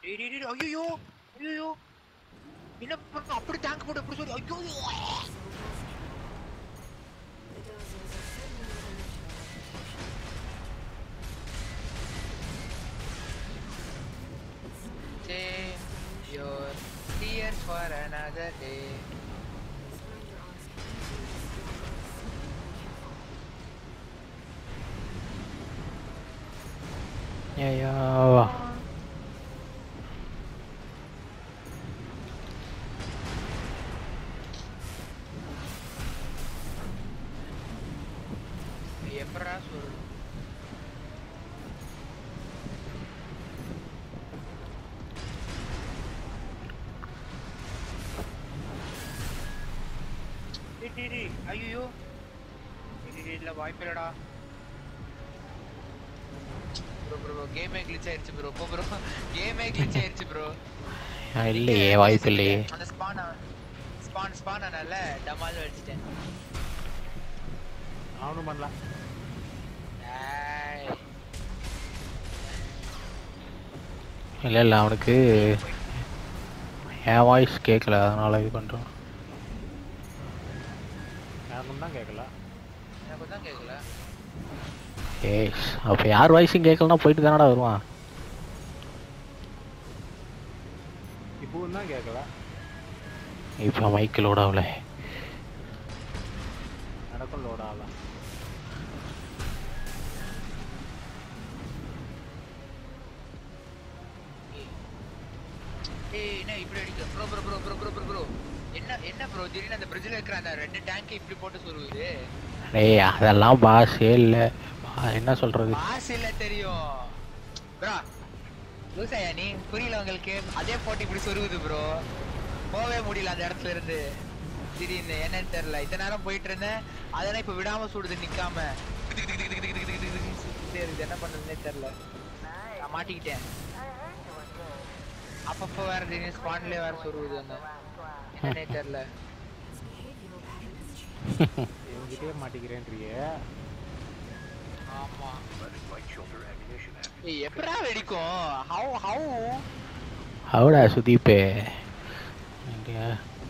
டேய் டேய் டேய் ஐயோ ஐயோ என்ன பண்ண அப்படி டேங்க் போட்டு அப்படி சொல்லி ஐயோ Save your tears for another day. ஐயோ எப்படா சொல்லு ஐயோ இல்ல வாய்ப்பில்லடா ப்ரோ ப்ரோ கேமே கிளிச் ஆயிருச்சு ப்ரோ போ ப்ரோ கேமே கிளிச் ஆயிருச்சு ப்ரோ இல்லையே வாய்ப்பு இல்லையே அந்த ஸ்பான் ஸ்பான் ஸ்பான் ஆனல டமால் அடிச்சிட்டேன் அவனும் பண்ணல ஏய் இல்லை இல்லை அவனுக்கு என் வாய்ஸ் கேட்கல அதனால இது பண்ணுறான் யாருக்கும் தான் கேட்கல எனக்கு தான் கேட்கல ஏய் அப்போ யார் வாய்ஸும் கேட்கலனா போயிட்டு தானடா வருவான் இப்பவும் தான் கேட்கல இப்போ மைக்கிலோட அவள எனக்கும் லோட் ஆகலாம் ஏய் என்ன இப்படி அடிக்க bro bro bro bro bro bro bro என்ன என்ன ப்ரோ திடீர்னு அந்த பிரிட்ஜில் இருக்கிற அந்த ரெண்டு டேங்க் இப்படி போட்டு சொருகுது டேய் அதெல்லாம் பாஸே இல்லை என்ன சொல்கிறது பாஸ் இல்ல தெரியும் ப்ரோ லூசாயா நீ புரியல உங்களுக்கு அதே போட்டு இப்படி சொருகுது ப்ரோ போகவே முடியல அந்த இடத்துல இருந்து திடீர்னு என்னன்னு தெரியல இத்தனை நேரம் போயிட்டு இருந்தேன் அதெல்லாம் இப்ப விடாம சுடுது நிக்காம சுத்திட்டே இருக்குது என்ன பண்றதுன்னே தெரியல நான் மாட்டிக்கிட்டேன் அப்பப்போ வேற திடீர்னு ஸ்பான்லயே வேற சொருகுது அந்த என்னன்னே தெரியல என்கிட்டயே மாட்டிக்கிறேன்றியே ஆமா ஏய் எப்படா வெடிக்கும் ஹவு ஹவு அவடா சுதீப்பே இங்கே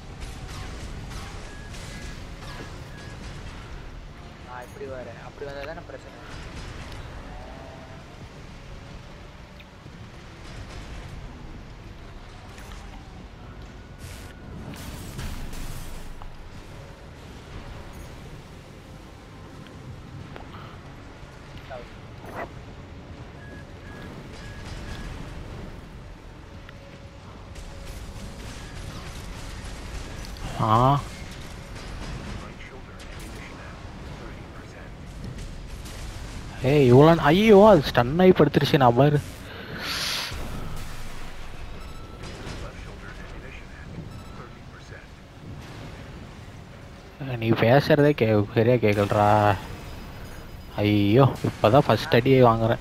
நான் இப்படி வரேன் அப்படி வந்தா தானே பிரச்சனை ஆ ஏய் இவ்வளோ ஐயோ அது ஸ்டன் ஆகி படுத்துருச்சு நான் பாரு நீ பேசுறதே கே சரியா கேட்கலடா ஐயோ இப்போதான் ஃபர்ஸ்ட் அடியே வாங்குறேன்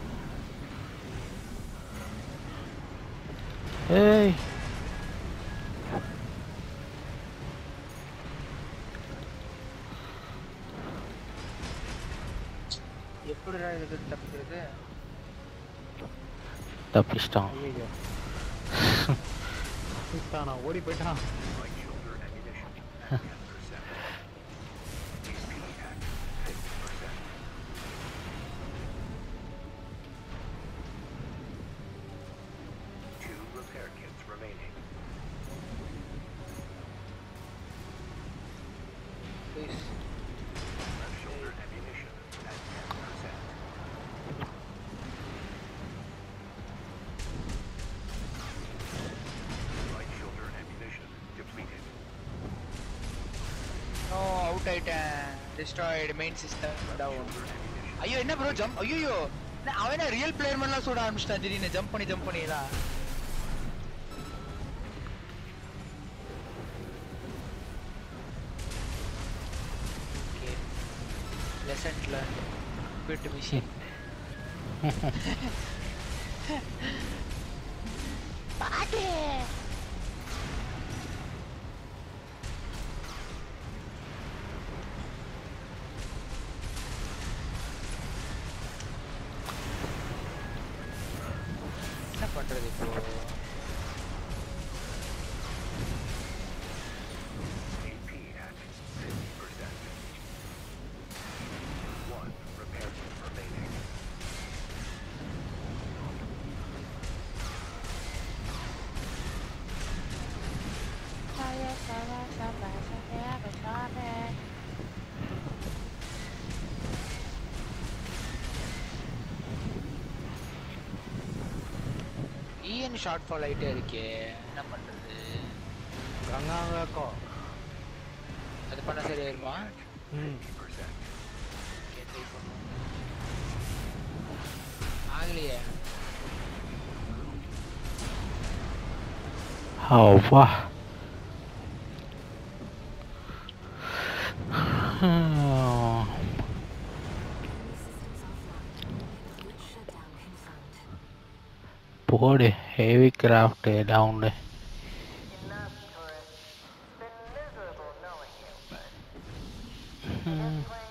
ஏய் எப்படிடா இதுக்கு தப்பிக்கிறது தப்பிச்சிட்டான் ஐயோ சுத்தானா ஓடி போயிட்டான் Please. No, out ஆயிட்டேன் destroyed main system down ஐயோ என்ன ப்ரோ ஜம்ப் ஐயோ அவன் ரியல் பிளேயர் மாதிரிலாம் சுட ஆரம்பிச்சிட்டான் திடீர்னு ஜம்ப் பண்ணி ஜம்ப் பண்ணி தான் okay lesson learn good machine பாட்டு என்ன பண்றது இப்போ ஈஎன் ஷார்ட் ஃபால் ஆயிட்டே இருக்கே என்ன பண்றது கங்காங்கக்கோ அது பண்ண சரியாயிருமா ம் Okay, try பண்ணுவோம். ஆகலையே அவ்வா போடு heavy craft down Enough, tourist. It's been miserable knowing you, but... Just playing